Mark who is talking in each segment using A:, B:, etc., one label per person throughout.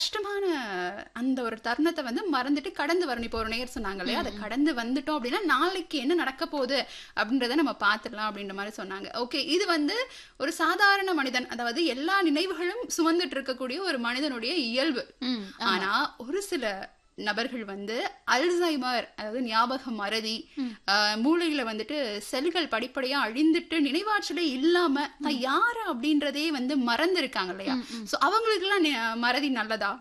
A: கஷ்டமான அந்த ஒரு தருணத்தை வந்து மறந்துட்டு கடந்து வரணும் இப்போ ஒரு நேர் சொன்னாங்க இல்லையா அதை கடந்து வந்துட்டோம் அப்படின்னா நாளைக்கு என்ன நடக்க போகுது அப்படின்றத நம்ம பார்த்துடலாம் அப்படின்ற மாதிரி சொன்னாங்க ஓகே இது வந்து ஒரு சாதாரண மனிதன் அதாவது எல்லா நினைவுகளும் சுமந்துட்டு இருக்கக்கூடிய ஒரு மனிதனுடைய இயல்பு
B: ம்,
A: ஆனா ஒரு சில நபர்கள் வந்து அல்சைமர் அதாவது ஞாபக மறதி ஆஹ், மூளையில வந்துட்டு செல்கள் படிப்படியா அழிந்துட்டு நினைவாற்றலே இல்லாம தான் யாரு அப்படின்றதே வந்து மறந்து இருக்காங்க இல்லையா சோ அவங்களுக்கு எல்லாம் மறதி நல்லதா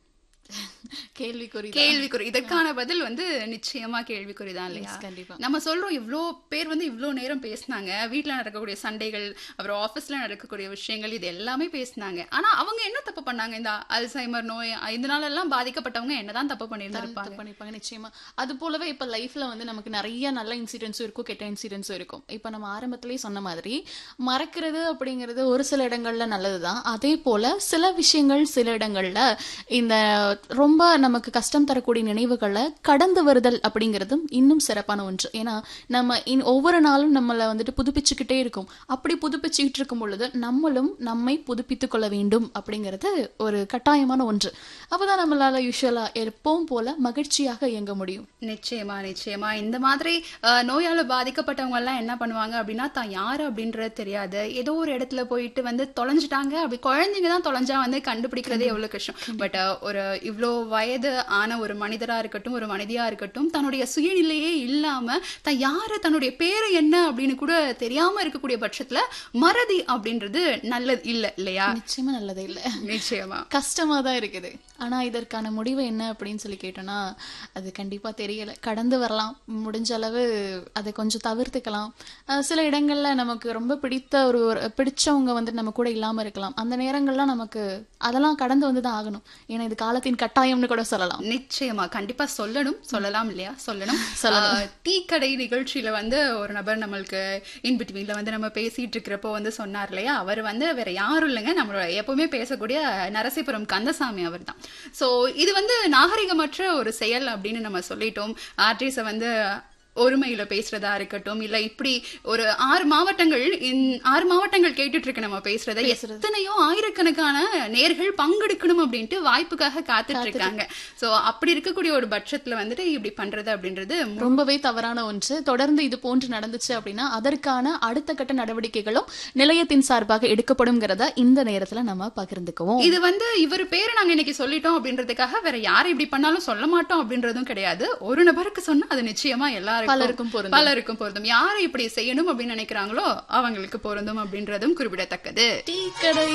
B: கேள்விக்குறி
A: கேள்விக்குறி இதற்கான பதில் வந்து நிச்சயமா கேள்விக்குறிதான் இல்லையா
B: கண்டிப்பா
A: நம்ம சொல்றோம் இவ்ளோ பேர் வந்து இவ்ளோ நேரம் பேசினாங்க வீட்ல நடக்கக்கூடிய சண்டைகள் அப்புறம் ஆபீஸ்ல நடக்கக்கூடிய விஷயங்கள் இது எல்லாமே பேசினாங்க ஆனா அவங்க என்ன தப்பு பண்ணாங்க இந்த அல்சைமர் நோய் இதனால எல்லாம் பாதிக்கப்பட்டவங்க என்னதான் தப்பு பண்ணியிருந்திருப்பாங்க
B: தப்பு பண்ணிப்பாங்க நிச்சயமா அது போலவே இப்ப லைஃப்ல வந்து நமக்கு நிறைய நல்ல இன்சிடென்ட்ஸும் இருக்கும் கெட்ட இன்சிடென்ட்ஸும் இருக்கும் இப்ப நம்ம ஆரம்பத்திலேயே சொன்ன மாதிரி மறக்கிறது அப்படிங்கிறது ஒரு சில இடங்கள்ல நல்லதுதான் அதே போல சில விஷயங்கள் சில இடங்கள்ல இந்த ரொம்ப நமக்கு கஷ்டம் தரக்கூடிய நினைவுகளை கடந்து வருதல் அப்படிங்கிறதும் இன்னும் சிறப்பான ஒன்று ஏன்னா நம்ம இன் ஒவ்வொரு நாளும் நம்மளை வந்துட்டு புதுப்பிச்சுக்கிட்டே இருக்கும் அப்படி புதுப்பிச்சுக்கிட்டு இருக்கும் பொழுது நம்மளும் நம்மை புதுப்பித்துக் கொள்ள வேண்டும் அப்படிங்கிறது ஒரு கட்டாயமான ஒன்று அப்பதான் நம்மளால யூஸ்வலா எப்பவும் போல மகிழ்ச்சியாக இயங்க முடியும்
A: நிச்சயமா நிச்சயமா இந்த மாதிரி அஹ், நோயால பாதிக்கப்பட்டவங்க எல்லாம் என்ன பண்ணுவாங்க அப்படின்னா தான் யாரு அப்படின்றது தெரியாது ஏதோ ஒரு இடத்துல போயிட்டு வந்து தொலைஞ்சிட்டாங்க அப்படி குழந்தைங்க தான் தொலைஞ்சா வந்து கண்டுபிடிக்கிறதே எவ்வளவு கஷ்டம் பட் ஒரு இவ்வளோ வயது ஆன ஒரு மனிதரா இருக்கட்டும் ஒரு மனிதியா இருக்கட்டும் தன்னுடைய சுயநிலையே இல்லாம தான் யாரு தன்னுடைய பேரு என்ன அப்படின்னு கூட தெரியாம இருக்கக்கூடிய பட்சத்துல மறதி அப்படின்றது நல்லது இல்ல இல்லையா
B: நிச்சயமா நல்லதே இல்ல
A: நிச்சயமா
B: கஷ்டமா தான் இருக்குது ஆனா இதற்கான முடிவு என்ன அப்படின்னு சொல்லி கேட்டோம்னா அது கண்டிப்பா தெரியல கடந்து வரலாம் முடிஞ்ச அளவு அதை கொஞ்சம் தவிர்த்துக்கலாம் அஹ் சில இடங்கள்ல நமக்கு ரொம்ப பிடித்த ஒரு ஒரு பிடிச்சவங்க வந்து நம்ம கூட இல்லாம இருக்கலாம் அந்த நேரங்கள்லாம் நமக்கு அதெல்லாம் கடந்து வந்து தான் ஆகணும் ஏன்னா இது காலத்தின் கட்டாயம்னு கூட சொல்லலாம்
A: நிச்சயமா கண்டிப்பா சொல்லணும் சொல்லலாம் இல்லையா சொல்லணும் ஆஹ், டீ கடை நிகழ்ச்சியில வந்து ஒரு நபர் நம்மளுக்கு இன் பிட்வீன்ல வந்து நம்ம பேசிட்டு இருக்கிறப்போ வந்து சொன்னார் இல்லையா அவர் வந்து வேற யாரும் இல்லைங்க நம்மளோட எப்பவுமே பேசக்கூடிய நரசிபுரம் கந்தசாமி அவர் தான் ஸோ இது வந்து நாகரிகமற்ற ஒரு செயல் அப்படின்னு நம்ம சொல்லிட்டோம் ஆர்டிஸை வந்து ஒருமையில பேசுறதா இருக்கட்டும் இல்ல இப்படி ஒரு ஆறு மாவட்டங்கள் இந்த- ஆறு மாவட்டங்கள் கேட்டுட்டு இருக்கு நம்ம பேசுறத எத்தனையோ ஆயிரக்கணக்கான நேர்கள் பங்கெடுக்கணும் அப்படின்ட்டு வாய்ப்புக்காக காத்துட்டு இருக்காங்க சோ அப்படி இருக்கக்கூடிய ஒரு பட்சத்துல வந்துட்டு இப்படி பண்றது அப்படின்றது மு-
B: ரொம்பவே தவறான ஒன்று தொடர்ந்து இது போன்று நடந்துச்சு அப்படின்னா அதற்கான அடுத்த கட்ட நடவடிக்கைகளும் நிலையத்தின் சார்பாக எடுக்கப்படும்ங்கிறத இந்த நேரத்துல நம்ம பகிர்ந்துக்குவோம்
A: இது வந்து இவர் பேரை நாங்க இன்னைக்கு சொல்லிட்டோம் அப்படின்றதுக்காக வேற யார் இப்படி பண்ணாலும் சொல்ல மாட்டோம் அப்படின்றதும் கிடையாது ஒரு நபருக்கு சொன்னா அது நிச்சயமா எல்லாருக்கும்
B: பலருக்கும் பொருந்தும்.
A: பலருக்கும் பொருந்தும் யாரை இப்படி செய்யணும் அப்படின்னு நினைக்கிறாங்களோ அவங்களுக்கு பொருந்தும் அப்படின்றதும் குறிப்பிடத்தக்கது
B: டீ கடை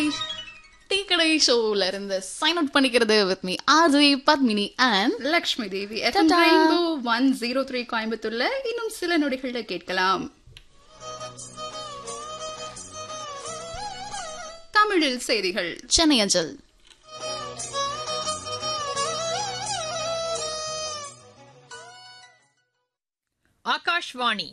B: டீ கடை ஷோல இருந்து சைன் அவுட் பண்ணிக்கிறது with me RJ Padmini and
A: Lakshmi Devi FM rainbow one zero three கோயம்புத்தூர்ல இன்னும் சில நொடிகள்ல கேட்கலாம் தமிழில் செய்திகள்
B: சென்னை அஞ்சல்
C: ஆகாஷ்வாணி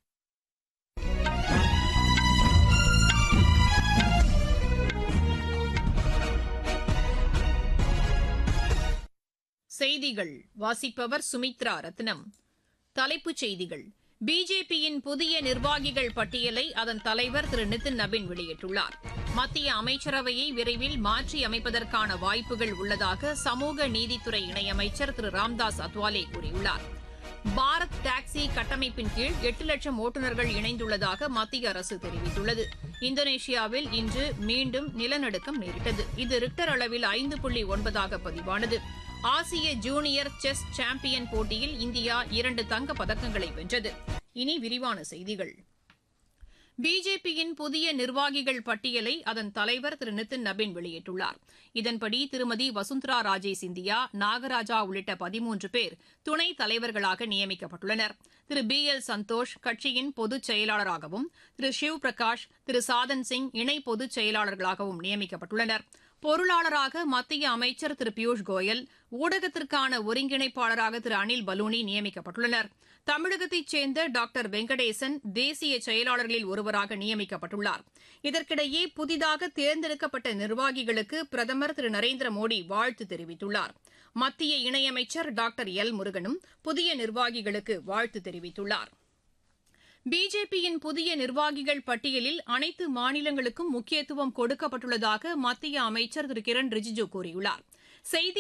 C: செய்திகள் வாசிப்பவர் சுமித்ரா ரத்னம் தலைப்புச் செய்திகள் பிஜேபியின் புதிய நிர்வாகிகள் பட்டியலை அதன் தலைவர் திரு நிதின் நபின் வெளியிட்டுள்ளார் மத்திய அமைச்சரவையை விரைவில் மாற்றி அமைப்பதற்கான வாய்ப்புகள் உள்ளதாக சமூக நீதித்துறை இணையமைச்சர் திரு ராம்தாஸ் அத்வாலே கூறியுள்ளார் பாரத் டாக்ஸி கட்டமைப்பின் கீழ் எட்டு லட்சம் ஓட்டுநர்கள் இணைந்துள்ளதாக மத்திய அரசு தெரிவித்துள்ளது இந்தோனேஷியாவில் இன்று மீண்டும் நிலநடுக்கம் நேரிட்டது இது ரிக்டர் அளவில் ஐந்து புள்ளி ஒன்பதாக பதிவானது ஆசிய ஜூனியர் செஸ் சாம்பியன் போட்டியில் இந்தியா இரண்டு தங்கப் பதக்கங்களை வென்றது இனி விரிவான செய்திகள் பிஜேபியின் புதிய நிர்வாகிகள் பட்டியலை அதன் தலைவர் திரு நிதின் நபின் வெளியிட்டுள்ளார் இதன்படி திருமதி வசுந்தரா ராஜே சிந்தியா நாகராஜா உள்ளிட்ட பதிமூன்று பேர் துணைத் தலைவர்களாக நியமிக்கப்பட்டுள்ளனர் திரு பி எல் சந்தோஷ் கட்சியின் பொதுச் செயலாளராகவும் திரு ஷிவ் பிரகாஷ் திரு சாதன் சிங் இணை பொதுச் செயலாளர்களாகவும் நியமிக்கப்பட்டுள்ளனர் பொருளாளராக மத்திய அமைச்சர் திரு பியூஷ் கோயல் ஊடகத்திற்கான ஒருங்கிணைப்பாளராக திரு அனில் பலூனி நியமிக்கப்பட்டுள்ளனர் தமிழகத்தைச் சேர்ந்த டாக்டர் வெங்கடேசன் தேசிய செயலாளர்களில் ஒருவராக நியமிக்கப்பட்டுள்ளார் இதற்கிடையே புதிதாக தேர்ந்தெடுக்கப்பட்ட நிர்வாகிகளுக்கு பிரதமர் திரு நரேந்திர மோடி வாழ்த்து தெரிவித்துள்ளார் மத்திய இணையமைச்சர் டாக்டர் எல் முருகனும் புதிய நிர்வாகிகளுக்கு வாழ்த்து தெரிவித்துள்ளார் பிஜேபியின் புதிய நிர்வாகிகள் பட்டியலில் அனைத்து மாநிலங்களுக்கும் முக்கியத்துவம் கொடுக்கப்பட்டுள்ளதாக மத்திய அமைச்சர் திரு கிரண் ரிஜிஜு கூறியுள்ளார் செய்தி